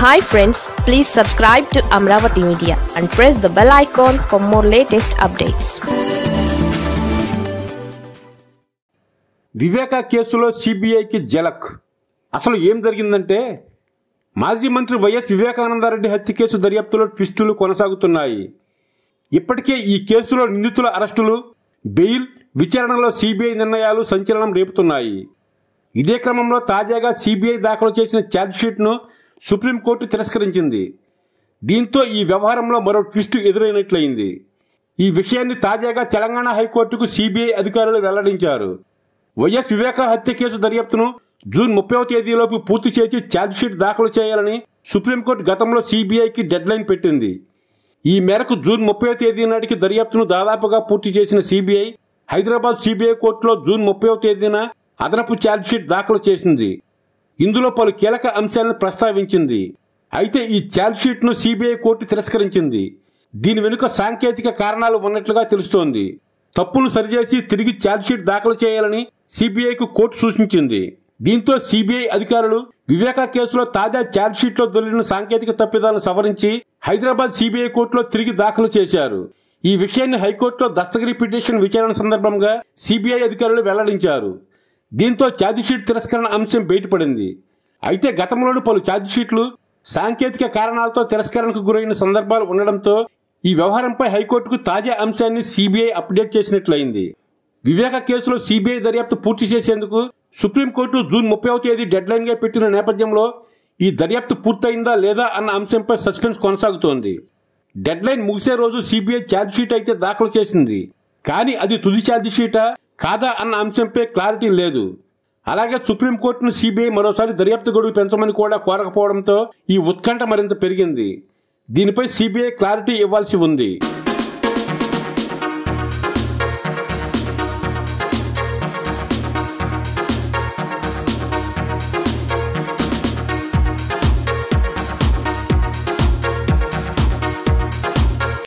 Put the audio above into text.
hi friends please subscribe to Amaravati media and press the bell icon for more latest updates Viveka కేసులో సిబిఐకి జలక్ అసలు ఏం జరిగిందంటే మాజీ మంత్రి వైఎస్ వివేకానందారెడ్డి హత్య కేసు దర్యాప్తులో ట్విస్టులు కొనసాగుతున్నాయి ఇప్పటికే ఈ కేసులో నిందితుల అరెస్టులు బెయిల్ విచారణలో సిబిఐ నిర్ణయాలు సంచలనం రేపుతున్నాయి ఇదే క్రమంలో తాజాగా సిబిఐ దాఖలు చేసిన ఛార్జ్షీట్ను సుప్రీంకోర్టు తిరస్కరించింది దీంతో ఈ వ్యవహారంలో మరో ట్విస్ట్ ఎదురైనట్లయింది ఈ విషయాన్ని తాజాగా తెలంగాణ హైకోర్టుకు సిబిఐ అధికారులు వెల్లడించారు వైఎస్ వివేక హత్య కేసు దర్యాప్తును జూన్ ముప్పైవ తేదీలోపు పూర్తి చేసి ఛార్జ్షీట్ దాఖలు చేయాలని సుప్రీంకోర్టు గతంలో సిబిఐకి డెడ్ లైన్ పెట్టింది ఈ మేరకు జూన్ ముప్పైవ తేదీ నాటికి దర్యాప్తును దాదాపుగా పూర్తి చేసిన సిబిఐ హైదరాబాద్ సిబిఐ కోర్టులో జూన్ ముప్పైవ తేదీన అదనపు ఛార్జ్షీట్ దాఖలు చేసింది ఇందులో పలు కీలక అంశాలను ప్రస్తావించింది అయితే ఈ ఛార్జ్షీట్ను సిబిఐ కోర్టు తిరస్కరించింది దీని వెనుక సాంకేతిక కారణాలు ఉన్నట్లుగా తెలుస్తోంది తప్పులు సరిచేసి తిరిగి ఛార్జ్షీట్ దాఖలు చేయాలని సిబిఐకు కోర్టు సూచించింది దీంతో సిబిఐ అధికారులు వివేక కేసులో తాజా ఛార్జ్షీట్లో దొరికిన సాంకేతిక తప్పిదాలను సవరించి హైదరాబాద్ సిబిఐ కోర్టులో తిరిగి దాఖలు చేశారు ఈ విషయాన్ని హైకోర్టులో దస్తగిరి పిటిషన్ విచారణ సందర్భంగా సిబిఐ అధికారులు వెల్లడించారు దీంతో ఛార్జిషీట్ తిరస్కరణ అంశం బయటపడింది అయితే గతంలోని పలు ఛార్జిషీట్లు సాంకేతిక కారణాలతో తిరస్కరణకు గురైన సందర్భాలు ఉండడంతో ఈ వ్యవహారంపై హైకోర్టుకు తాజా అంశాన్ని సిబిఐ అప్డేట్ చేసినట్లయింది వివేక కేసులో సిబిఐ దర్యాప్తు పూర్తి చేసేందుకు సుప్రీంకోర్టు జూన్ ముప్పైవ తేదీ డెడ్ లైన్ గా పెట్టిన నేపథ్యంలో ఈ దర్యాప్తు పూర్తయిందా లేదా అన్న అంశంపై సస్పెన్స్ కొనసాగుతోంది డెడ్ లైన్ ముగిసే రోజు సిబిఐ ఛార్జ్షీట్ అయితే దాఖలు చేసింది కానీ అది తుది ఛార్జ్షీటా కాదా అన్న అంశంపై క్లారిటీ లేదు అలాగే సుప్రీంకోర్టును సిబిఐ మరోసారి దర్యాప్తు గడువు పెంచమని కూడా కోరకపోవడంతో ఈ ఉత్కంఠ మరింత పెరిగింది దీనిపై సిబిఐ క్లారిటీ ఇవ్వాల్సి ఉంది